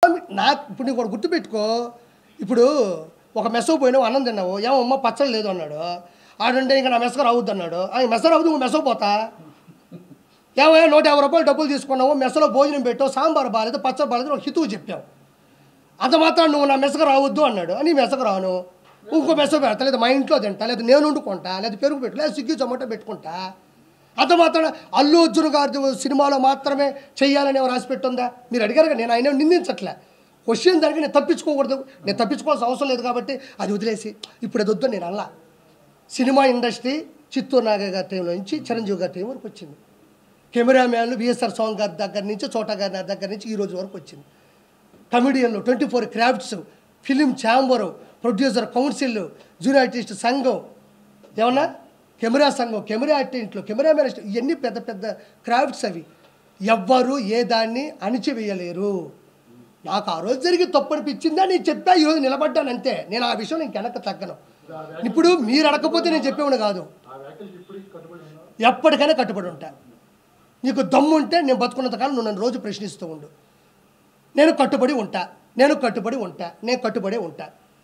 నాకు ఇప్పుడు నీకు ఒకటి గుర్తుపెట్టుకో ఇప్పుడు ఒక మెస పోయినావు అన్నం తిన్నావు ఏమమ్మ పచ్చడి లేదు అన్నాడు ఆడుంటే ఇంకా నా మెస రావద్దు అన్నాడు ఆ మెస రావద్దు నువ్వు మెస పోతా ఏమయ్యా నూట యాభై రూపాయలు డబ్బులు తీసుకున్నావు మెసలో భోజనం పెట్టావు సాంబార్ బాగాలేదు పచ్చడి బాగాలేదు ఒక హితువు చెప్పావు అంత మాత్రం నువ్వు నా మెసకు రావద్దు అన్నాడు అని మెసకు రాను ఇంకో మెస పెడతా లేదా మా ఇంట్లో తింటా లేదా నేను వండుకుంటా లేదా పెరుగు పెట్టు లేదా స్విగ్గీ జొమాటో పెట్టుకుంటా అంత మాత్రం అల్లు అర్జున్ గారి సినిమాలో మాత్రమే చెయ్యాలని ఎవరు రాసి పెట్టుందా మీరు అడిగారు కదా నేను ఆయన నిందించట్లే క్వశ్చన్ దానికి నేను తప్పించుకోకూడదు నేను తప్పించుకోవాల్సిన అవసరం లేదు కాబట్టి అది వదిలేసి ఇప్పుడు అది వద్దు నేను అల్లా సినిమా ఇండస్ట్రీ చిత్తూరు నాగ గారి టైంలో నుంచి చిరంజీవి గారి టైం వరకు వచ్చింది కెమెరామ్యాన్లు విఎస్ఆర్ స్వామి గారి దగ్గర నుంచి చోటా గారి దగ్గర నుంచి ఈ రోజు వరకు వచ్చింది కమిడియన్లు twenty four crafts film chamber producer council junior artist సంఘం ఏమన్నా కెమెరా సంఘం కెమెరా ఆర్టిస్టులు కెమెరామెన్ ఇవన్నీ పెద్ద పెద్ద క్రాఫ్ట్స్ అవి ఎవ్వరు ఏ దాన్ని అణిచివేయలేరు నాకు ఆ రోజు జరిగి తప్పు అనిపించిందా నేను చెప్పా ఈరోజు నిలబడ్డాను అంతే నేను ఆ విషయం నేను వెనక్కి తగ్గను ఇప్పుడు మీరు అడగకపోతే నేను చెప్పేవాడు కాదు ఎప్పటికైనా కట్టుబడి ఉంటా నీకు దమ్ము ఉంటే నేను బతుకున్నంతకాలం నువ్వు నన్ను రోజు ప్రశ్నిస్తూ ఉండు నేను కట్టుబడి ఉంటా నేను కట్టుబడి ఉంటా నేను కట్టుబడి ఉంటా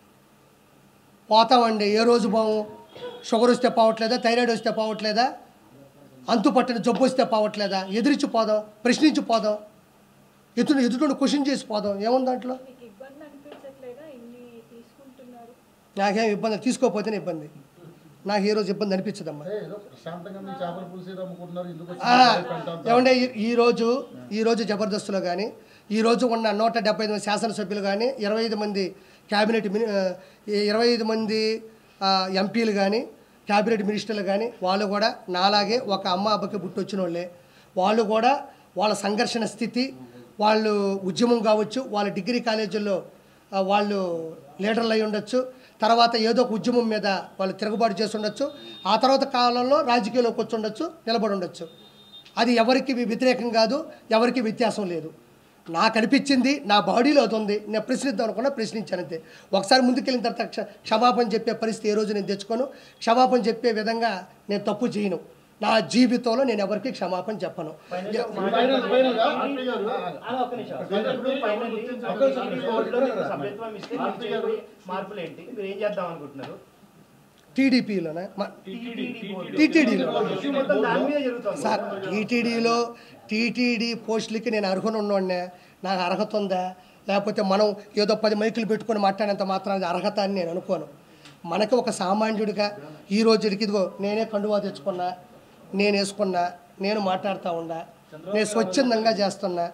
పోతామండి ఏ రోజు బాము షుగర్ వస్తే పోవట్లేదా థైరాయిడ్ వస్తే పోవట్లేదా అంతు పట్టిన జబ్బు వస్తే పోవట్లేదా ఎదిరించి పోదాం ప్రశ్నించి పోదాం ఎదుటి ఎదుటి క్వశ్చన్ చేసి పోదాం ఏముంది దాంట్లో మీకు ఇబ్బంది అనిపించట్లేదా ఇన్ని తీసుకుంటున్నారు నాకేం ఇబ్బంది తీసుకోకపోతేనే ఇబ్బంది నాకు ఏ రోజు ఇబ్బంది అనిపించదమ్మా ఏ, ఏదో ప్రశాంతంగా మీ చేపల పులుసు ఏదో అమ్ముకుంటున్నారు ఎందుకు వచ్చి ఆ, పెంట అంతా? ఏమంటే ఈ- ఈరోజు ఈరోజు జబర్దస్త్లో కానీ ఈరోజు ఉన్న నూట డెబ్బై ఐదు మంది శాసనసభ్యులు కానీ ఇరవై ఐదు మంది క్యాబినెట్ మిని ఆ, ఈ ఇరవై ఐదు మంది ఆ, ఎంపీలు కానీ క్యాబినెట్ మినిస్టర్లు కానీ వాళ్ళు కూడా నాలాగే ఒక అమ్మ అబ్బకి పుట్టొచ్చిన వాళ్ళే వాళ్ళు కూడా వాళ్ళ సంఘర్షణ స్థితి వాళ్ళు ఉద్యమం కావచ్చు వాళ్ళ డిగ్రీ కాలేజీల్లో ఆ, వాళ్ళు లీడర్లు అయి ఉండొచ్చు తర్వాత ఏదో ఒక ఉద్యమం మీద వాళ్ళు తిరుగుబాటు చేసి ఉండొచ్చు ఆ తర్వాత కాలంలో రాజకీయాల్లోకి వచ్చి ఉండొచ్చు నిలబడి ఉండొచ్చు అది ఎవరికి వ్యతిరేకం కాదు ఎవరికి వ్యత్యాసం లేదు నాకు అనిపించింది నా బాడీలో అది ఉంది నేను ప్రశ్నిద్దాం అనుకున్నా ప్రశ్నించాను అంతే ఒకసారి ముందుకెళ్ళిన తర్వాత క్ష- క్షమాపణ చెప్పే పరిస్థితి ఏ రోజు నేను తెచ్చుకోను క్షమాపణ చెప్పే విధంగా నేను తప్పు చేయను నా జీవితంలో నేను ఎవరికి క్షమాపణ చెప్పను ఫైనల్ ఫైనల్ గా అలా ఒక్క నిమిషం. ఇప్పుడు ఫైనల్లీ టీడీపీ బోర్డులో మీకు సభ్యత్వం ఇస్తే మీరు చేయబోయే మార్పులు ఏంటి మీరు ఏం చేద్దాం అనుకుంటున్నారు టీడీపీలోనే టీటీడీ బోర్డు టీటీడీలో ఇష్యూ మొత్తం దాని మీద జరుగుతుంది సార్ టీటీడీలో టీటీడీ పోస్టులకి నేను అర్హులు ఉన్నోడినే నాకు అర్హత ఉందా లేకపోతే మనం ఏదో పది మైకులు పెట్టుకొని మాట్లాడేంత మాత్రం అది అర్హత అని నేను అనుకోను మనకి ఒక సామాన్యుడిగా ఈ రోజుడికి ఇదిగో నేనే కండువా తెచ్చుకున్నా నేను వేసుకున్నా నేను మాట్లాడుతూ ఉన్నా నేను స్వచ్ఛందంగా చేస్తున్నా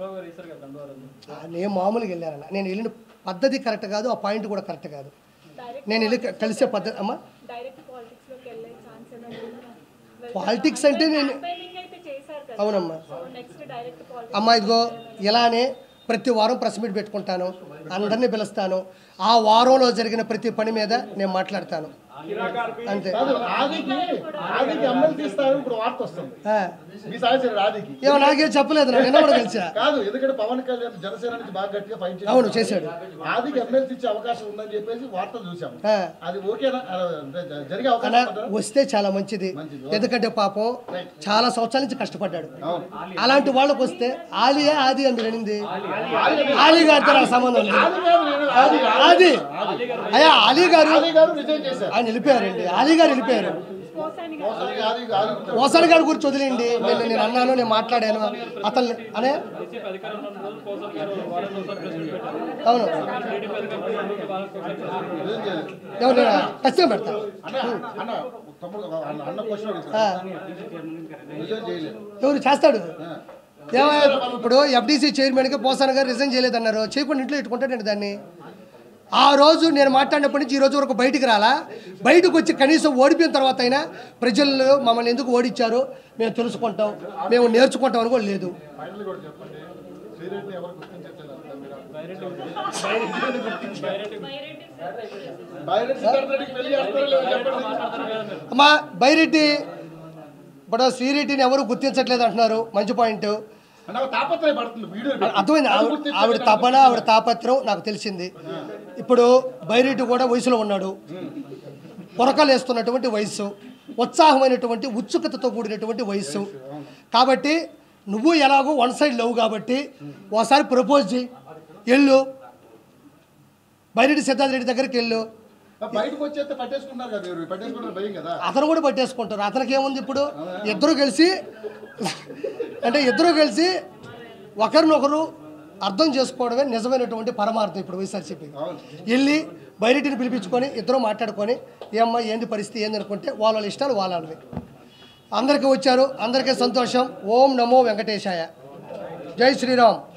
ఆ, నేను మామూలుగా వెళ్ళానన్న నేను వెళ్ళిన పద్ధతి కరెక్ట్ కాదు ఆ పాయింట్ కూడా కరెక్ట్ కాదు డైరెక్ట్ నేను వెళ్ళి కలిసే పద్ధతి అమ్మా డైరెక్ట్ పాలిటిక్స్ లోకి వెళ్ళే ఛాన్స్ ఏమైనా పాలిటిక్స్ అంటే నేను క్యాంపెయినింగ్ అయితే చేశారు కదా అవునమ్మా సో నెక్స్ట్ డైరెక్ట్ పాలిటిక్స్ అమ్మ ఇదిగో ఇలానే ప్రతి వారం ప్రెస్ మీట్ పెట్టుకుంటాను అందరినీ పిలుస్తాను ఆ వారంలో జరిగిన ప్రతి పని మీద నేను మాట్లాడతాను అంతే కాదు ఆదికి ఆదికి ఎమ్మెల్సీ ఇస్తారు ఇప్పుడు వార్త వస్తుంది ఆ, మీ సహచరుడు ఆదికి ఏమో నాకేం చెప్పలేదు నా నిన్న కూడా కలిసా కాదు ఎందుకంటే పవన్ కళ్యాణ్ జనసేన నుంచి బాగా గట్టిగా ఫైట్ చేశారు. అవును, చేశాడు. ఆదికి ఎమ్మెల్సీ ఇచ్చే అవకాశం ఉందని చెప్పేసి వార్తలు చూసాము ఆ. అది ఓకేనా ఆ, అంటే జ- జరిగే అలా అవకాశం ఉందా? వస్తే చాలా మంచిది మంచిది. ఎందుకంటే పాపం చాలా సంవత్సరాల నుంచి కష్టపడ్డాడు అవును అలాంటి వాళ్ళకి వస్తే ఆలియా ఆది అని మీరు అనింది ఆలీ గారితో నాకు సంబంధం లేదు ఆది కాదు నేను ఆది కాదు. ఆది అయ్యా అలీ గారు ఆది గారు రిజైన్ చేశారు ఆయన వెళ్ళిపోయారండి అలీ గారు వెళ్ళిపోయారు మోసానికి ఆది ఆది ఆది ఓసారి గారి గురించి వదిలేండి నేను నేను అన్నాను నేను మాట్లాడాను అతను అనే అవును రిజైన్ చేయలేదు. ఎవరు నేను ఖచ్చితంగా పెడతా అన్న అన్న తమ్ముడు ఒక అన్న అన్న క్వశ్చన్ ఆ, అడుగుతాను రిజైన్ చేయలేదు ఎవరు చేస్తాడు ఏమయ్య ఇప్పుడు ఎఫ్డీసీ చైర్మన్గా పోసాన గారు రిజైన్ చేయలేదన్నారు చేయకుండా ఇంట్లో పెట్టుకుంటాడండి దాన్ని ఆ రోజు నేను మాట్లాడినప్పటి నుంచి ఈ రోజు వరకు బయటికి రాలా బయటకు వచ్చి కనీసం ఓడిపోయిన తర్వాత అయినా ప్రజలు మమ్మల్ని ఎందుకు ఓడించారు మేము తెలుసుకుంటాం మేము నేర్చుకుంటాం అని కూడా లేదు ఫైనల్ కూడా చెప్పండి శ్రీరెడ్డిని ఎవరు గుర్తించట్లేదు బైరెడ్డి సిద్ధార్థ రెడ్డికి పెళ్లి చేస్తారో లేదో చెప్పండి అమ్మా బైరెడ్డి ఇప్పుడు శ్రీరెడ్డిని ఎవరు గుర్తించట్లేదు అంటున్నారు మంచి పాయింట్ అన్న ఒక తాపత్రయ పడుతుంది వీడియో అర్థమైంది ఆవిడ ఆవిడ తపన ఆవిడ తాపత్రం నాకు తెలిసింది ఇప్పుడు బైరెడ్డి కూడా వయసులో ఉన్నాడు పొరకలు వేస్తున్నటువంటి వయసు ఉత్సాహమైనటువంటి ఉత్సుకతతో కూడినటువంటి వయసు కాబట్టి నువ్వు ఎలాగో వన్ సైడ్ లవ్ కాబట్టి ఒకసారి ప్రపోజ్ చేయి వెళ్ళు బైరెడ్డి సిద్ధార్థ రెడ్డి దగ్గరికి వెళ్ళు బయటకు వచ్చేస్తే పట్టేసుకున్నారు కదా ఎవరు పట్టేసుకున్నారు భయం కదా అతను కూడా పట్టేసుకుంటారు అతనికి ఏముంది ఇప్పుడు ఇద్దరు కలిసి అంటే ఇద్దరు కలిసి ఒకరినొకరు అర్థం చేసుకోవడమే నిజమైనటువంటి పరమార్థం ఇప్పుడు వైఎస్ఆర్సీపీ అవును వెళ్ళి బయటిని పిలిపించుకొని ఇద్దరు మాట్లాడుకొని ఏమ్మా ఏంది పరిస్థితి ఏంది అనుకుంటే వాళ్ళ వాళ్ళ ఇష్టాలు వాళ్ళవి అందరికీ వచ్చారు అందరికీ సంతోషం ఓం నమో వెంకటేశాయ జై శ్రీరామ్